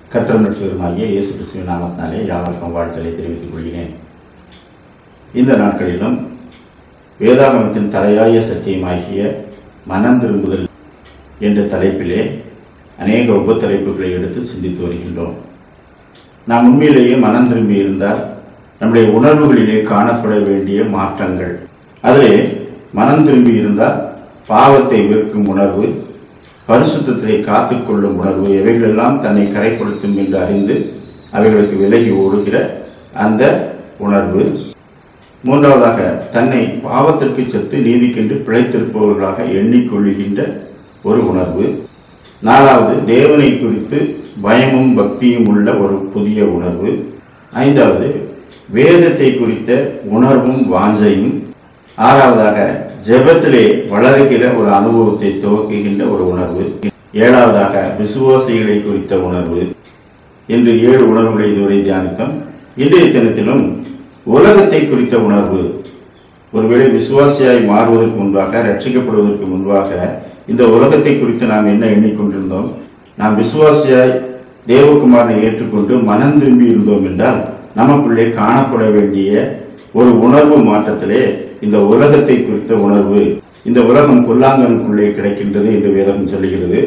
கர்த்தர் நட்சத்திரமாகிய இயேசு கிறிஸ்துவின் நாமத்தினாலே யாவருக்கும் வாழ்த்தலை தெரிவித்துக் கொள்கிறேன் இந்த நாட்களிலும் வேதாகமத்தின் தலையாய சத்தியமாகிய மனம் திரும்புதல் என்ற தலைப்பிலே அநேக உபத்தலைப்புகளை எடுத்து சிந்தித்து வருகின்றோம் நாம் உண்மையிலேயே மனம் திரும்பி இருந்தால் நம்முடைய உணர்வுகளிலே காணப்பட வேண்டிய மாற்றங்கள் அதிலே மனம் திரும்பி இருந்தால் பாவத்தை வெறுக்கும் உணர்வு பரிசுத்தத்தை காத்துக்கொள்ளும் உணர்வு எவைகளெல்லாம் தன்னை கரைப்படுத்தும் என்று அறிந்து அவைகளுக்கு விலகி ஓடுகிற அந்த உணர்வு மூன்றாவதாக தன்னை பாவத்திற்கு செத்து நீதிக்கென்று பிழைத்திருப்பவர்களாக எண்ணிக்கொள்ளுகின்ற ஒரு உணர்வு நாலாவது தேவனை குறித்து பயமும் பக்தியும் உள்ள ஒரு புதிய உணர்வு ஐந்தாவது வேதத்தை குறித்த உணர்வும் வாஞ்சையும் ஆறாவதாக ஜெபத்திலே வளருகிற ஒரு அனுபவத்தை துவக்குகின்ற ஒரு உணர்வு ஏழாவதாக விசுவாசிகளை குறித்த உணர்வு என்று ஏழு உணர்வுகளை இதுவரை தியானித்தோம் இன்றைய தினத்திலும் உலகத்தை குறித்த உணர்வு ஒருவேளை விசுவாசியாய் மாறுவதற்கு முன்பாக ரட்சிக்கப்படுவதற்கு முன்பாக இந்த உலகத்தை குறித்து நாம் என்ன எண்ணிக்கொண்டிருந்தோம் நாம் விசுவாசியாய் தேவகுமாரனை ஏற்றுக்கொண்டு மனம் திரும்பி இருந்தோம் என்றால் நமக்குள்ளே காணப்பட வேண்டிய ஒரு உணர்வு மாற்றத்திலே இந்த உலகத்தை குறித்த உணர்வு இந்த உலகம் பொல்லாங்கனுக்குள்ளே கிடைக்கின்றது என்று வேதம் சொல்லுகிறது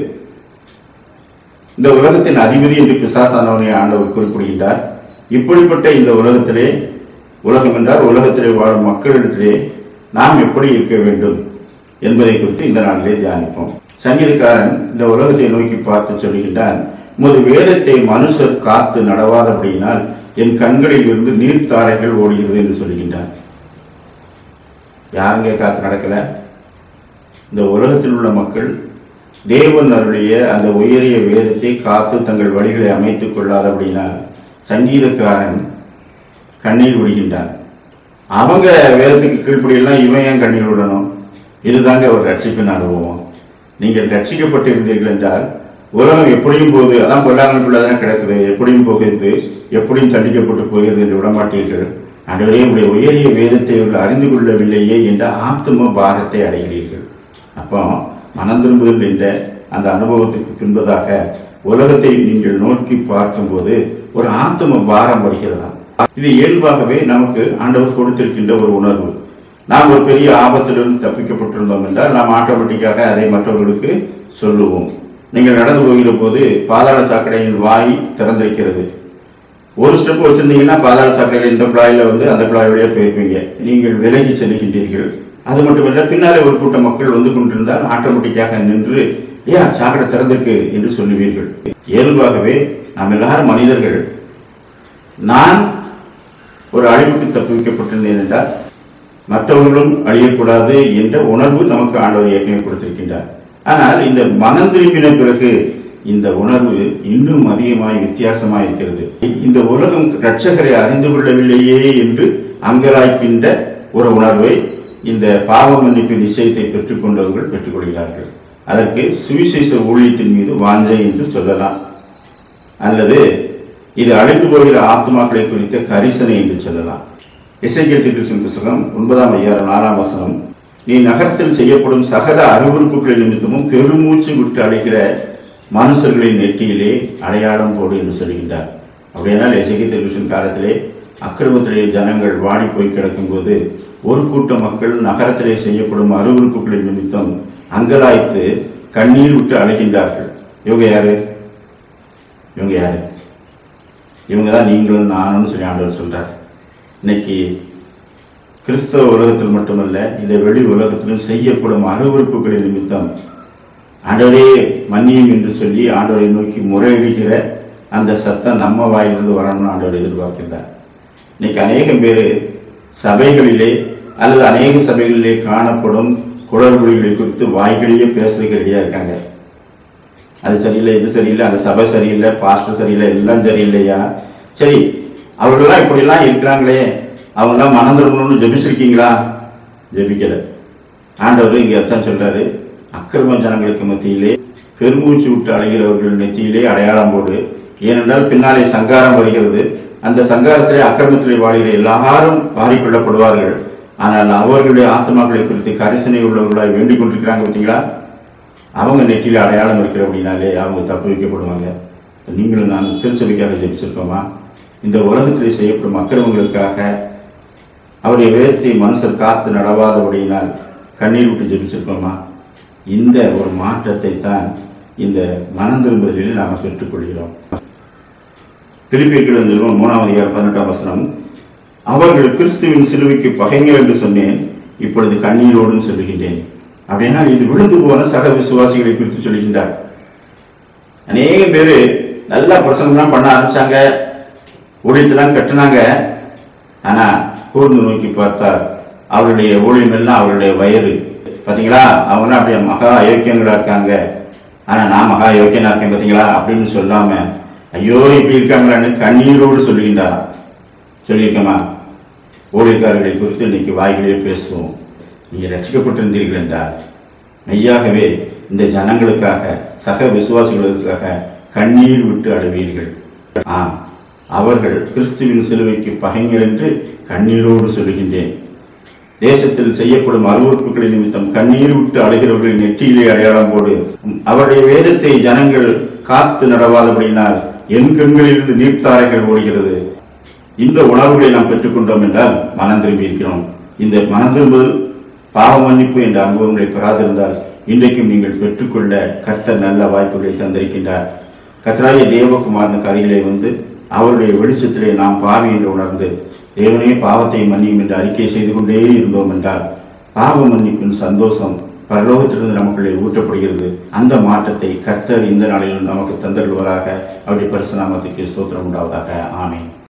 இந்த உலகத்தின் அதிபதி என்று பிசாசானவனை ஆண்டவர் குறிப்பிடுகின்றார் இப்படிப்பட்ட இந்த உலகத்திலே உலகம் என்றால் உலகத்திலே வாழும் மக்களிடத்திலே நாம் எப்படி இருக்க வேண்டும் என்பதை குறித்து இந்த நாளிலே தியானிப்போம் சங்கீதக்காரன் இந்த உலகத்தை நோக்கி பார்த்து சொல்லுகின்றான் உமது வேதத்தை மனுஷர் காத்து நடவாதபடியினால் என் கண்களில் இருந்து நீர்த்தாரைகள் ஓடுகிறது என்று சொல்லுகின்றான் யாருங்க காத்து நடக்கல இந்த உலகத்தில் உள்ள மக்கள் தேவன் அருளிய அந்த உயரிய வேதத்தை காத்து தங்கள் வழிகளை அமைத்துக் கொள்ளாதபடினால் சங்கீதக்காரன் கண்ணீர் விடுகின்றான் அவங்க வேதத்துக்கு கீழ்ப்படியெல்லாம் இவன் ஏன் கண்ணீர் விடணும் இதுதாங்க ஒரு ரட்சிப்பின் அனுபவம் நீங்கள் ரட்சிக்கப்பட்டிருந்தீர்கள் என்றால் உலகம் எப்படியும் போகுது அதான் பொல்லாங்கனுக்குள்ளதான் கிடக்குது எப்படியும் போகிறது எப்படியும் தண்டிக்கப்பட்டு போகிறது என்று விடமாட்டீர்கள் ஆண்டவரே உடைய உயரிய வேதத்தை இவர்கள் அறிந்து கொள்ளவில்லையே என்ற ஆத்ம பாரத்தை அடைகிறீர்கள் அப்போ மனம் திரும்புதல் என்ற அந்த அனுபவத்துக்கு பின்பதாக உலகத்தை நீங்கள் நோக்கி பார்க்கும்போது ஒரு ஆத்ம பாரம் வருகிறதாம் இது இயல்பாகவே நமக்கு ஆண்டவர் கொடுத்திருக்கின்ற ஒரு உணர்வு நாம் ஒரு பெரிய ஆபத்திலிருந்து தப்பிக்கப்பட்டிருந்தோம் என்றால் நாம் ஆட்டோமேட்டிக்காக அதை மற்றவர்களுக்கு சொல்லுவோம் நீங்கள் நடந்து போகிற போது பாதாள சாக்கடையின் வாய் திறந்திருக்கிறது ஒரு ஸ்டெப் வச்சிருந்தீங்கன்னா பாதாள சாக்கடையில் இந்த குழாயில வந்து அந்த குழாய் வழியா போயிருப்பீங்க நீங்கள் விலகி செல்கின்றீர்கள் அது மட்டுமல்ல பின்னாலே ஒரு கூட்ட மக்கள் வந்து கொண்டிருந்தால் ஆட்டோமேட்டிக்காக நின்று ஏன் சாக்கடை திறந்திருக்கு என்று சொல்லுவீர்கள் இயல்பாகவே நாம் எல்லாரும் மனிதர்கள் நான் ஒரு அழிவுக்கு தப்புவிக்கப்பட்டிருந்தேன் என்றால் மற்றவர்களும் அழியக்கூடாது என்ற உணர்வு நமக்கு ஆண்டவர் ஏற்கனவே கொடுத்திருக்கின்றார் ஆனால் இந்த மனம் திரும்பின பிறகு இந்த உணர்வு இன்னும் அதிகமாய் வித்தியாசமாய் இருக்கிறது இந்த உலகம் ரட்சகரை அறிந்து கொள்ளவில்லையே என்று அங்கலாய்க்கின்ற ஒரு உணர்வை இந்த பாவ மன்னிப்பு நிச்சயத்தை பெற்றுக்கொண்டவர்கள் பெற்றுக்கொள்கிறார்கள் அதற்கு சுவிசேஷ ஊழியத்தின் மீது வாஞ்சை என்று சொல்லலாம் அல்லது இது அழிந்து போகிற ஆத்மாக்களை குறித்த கரிசனை என்று சொல்லலாம் இசைக்கிய திருக்கிருஷ்ணன் புஸ்தகம் ஒன்பதாம் ஐயாயிரம் நாலாம் வசனம் நீ நகரத்தில் செய்யப்படும் சகல அறிவுறுப்புகளின் நிமித்தமும் பெருமூச்சு விட்டு அழைகிற மனுஷர்களின் நெற்றியிலே அடையாளம் போடு என்று சொல்கின்றார் அப்படியானால் இசைக்கிய திருக்கிருஷ்ணன் காலத்திலே அக்கிரமத்திலே ஜனங்கள் வாடி போய் கிடக்கும்போது ஒரு கூட்ட மக்கள் நகரத்திலே செய்யப்படும் அறிவுறுப்புகளின் நிமித்தம் அங்கலாய்த்து கண்ணீர் விட்டு அழைகின்றார்கள் இவங்க யாரு இவங்க யாரு இவங்க தான் நீங்களும் நானும் சொல்லி ஆண்டவர் சொல்றார் இன்னைக்கு கிறிஸ்தவ உலகத்தில் மட்டுமல்ல இந்த வெளி உலகத்திலும் செய்யப்படும் அருவறுப்புகளின் நிமித்தம் ஆண்டவரே மன்னியும் என்று சொல்லி ஆண்டவரை நோக்கி முறையிடுகிற அந்த சத்தம் நம்ம வாயிலிருந்து வரணும்னு ஆண்டவர் எதிர்பார்க்கின்றார் இன்னைக்கு அநேகம் பேர் சபைகளிலே அல்லது அநேக சபைகளிலே காணப்படும் குளறுபடிகளை குறித்து வாய்களிலேயே பேசுறதுக்கு ரெடியா இருக்காங்க அது சரியில்லை இது சரியில்லை அந்த சபை சரியில்லை பாஸ்டர் சரியில்லை எல்லாம் சரியில்லையா சரி அவர்களெல்லாம் இப்படிலாம் இருக்கிறாங்களே அவங்கெல்லாம் மனம் திரும்பணும்னு ஜெபிச்சிருக்கீங்களா ஜெபிக்கல ஆண்டவர் இங்க அர்த்தம் சொல்றாரு அக்கிரம ஜனங்களுக்கு மத்தியிலே பெருமூச்சு விட்டு அழைகிறவர்கள் நெத்தியிலே அடையாளம் போடு ஏனென்றால் பின்னாலே சங்காரம் வருகிறது அந்த சங்காரத்திலே அக்கிரமத்திலே வாழ்கிற எல்லாரும் மாறிக்கொள்ளப்படுவார்கள் ஆனால் அவர்களுடைய ஆத்மாக்களை குறித்து கரிசனை உள்ளவர்களாய் வேண்டிக் கொண்டிருக்கிறாங்க பார்த்தீங்களா அவங்க நெற்றியில அடையாளம் இருக்கிற அப்படின்னாலே அவங்க தப்பு வைக்கப்படுவாங்க நீங்களும் நான் திருச்சபைக்காக ஜெபிச்சிருக்கோமா இந்த உலகத்தில் செய்யப்படும் அக்கிரமங்களுக்காக அவருடைய வேதத்தை மனுஷர் காத்து நடவாதபடியினால் கண்ணீர் விட்டு ஜெபிச்சிருக்கோமா இந்த ஒரு மாற்றத்தை தான் இந்த மனம் திரும்புதலில் நாம் பெற்றுக்கொள்கிறோம் பிலிப்பியர்கள் நிறுவனம் மூணாம் அதிகாரம் பதினெட்டாம் வசனம் அவர்கள் கிறிஸ்துவின் சிலுவைக்கு பகைஞர் என்று சொன்னேன் இப்பொழுது கண்ணீரோடும் சொல்லுகின்றேன் அப்படின்னா இது விழுந்து போன சக விசுவாசிகளை குறித்து சொல்லுகின்றார் அநேக பேரு நல்லா பிரசங்கம்லாம் பண்ண ஆரம்பிச்சாங்க ஊழியத்தெல்லாம் கட்டுனாங்க ஆனா கூர்ந்து நோக்கி பார்த்தார் அவருடைய ஊழியம் எல்லாம் அவருடைய வயது பாத்தீங்களா அவங்க அப்படியே மகா அயோக்கியங்களா இருக்காங்க ஆனா நான் மகா யோக்கியனா இருக்கேன் பாத்தீங்களா அப்படின்னு சொல்லாம ஐயோ இப்படி இருக்காங்களான்னு கண்ணீரோடு சொல்லுகின்றாராம் சொல்லியிருக்கமா ஊழியக்காரர்களை குறித்து இன்னைக்கு வாய்களே பேசுவோம் நீங்க ரட்சிக்கப்பட்டிருந்தீர்கள் என்றால் மெய்யாகவே இந்த ஜனங்களுக்காக சக விசுவாசிகளுக்காக கண்ணீர் விட்டு அழுவீர்கள் ஆம் அவர்கள் கிறிஸ்துவின் சிலுவைக்கு பகைஞர் என்று கண்ணீரோடு சொல்லுகின்றேன் தேசத்தில் செய்யப்படும் அருவறுப்புகளின் நிமித்தம் கண்ணீர் விட்டு அழுகிறவர்களின் நெற்றியிலே அடையாளம் போடு அவருடைய வேதத்தை ஜனங்கள் காத்து நடவாதபடியினால் என் கண்களிலிருந்து நீர்த்தாரைகள் ஓடுகிறது இந்த உணர்வுகளை நாம் பெற்றுக்கொண்டோம் என்றால் மனம் திரும்பி இருக்கிறோம் இந்த மனம் திரும்புதல் பாவ மன்னிப்பு என்ற அனுபவங்களை பெறாதிருந்தால் இன்றைக்கும் நீங்கள் பெற்றுக்கொள்ள கர்த்தர் நல்ல வாய்ப்புகளை தந்திருக்கின்றார் கர்த்தராகிய தேவகுமாரன் கதைகளை வந்து அவருடைய வெளிச்சத்திலே நாம் பாவி என்று உணர்ந்து தேவனே பாவத்தை மன்னியும் என்று அறிக்கை செய்து கொண்டே இருந்தோம் என்றால் பாவ மன்னிப்பின் சந்தோஷம் பரலோகத்திலிருந்து நமக்குள்ளே ஊற்றப்படுகிறது அந்த மாற்றத்தை கர்த்தர் இந்த நாளிலும் நமக்கு தந்தருவராக அவருடைய பரிசுநாமத்துக்கு சோத்திரம் உண்டாவதாக ஆமேன்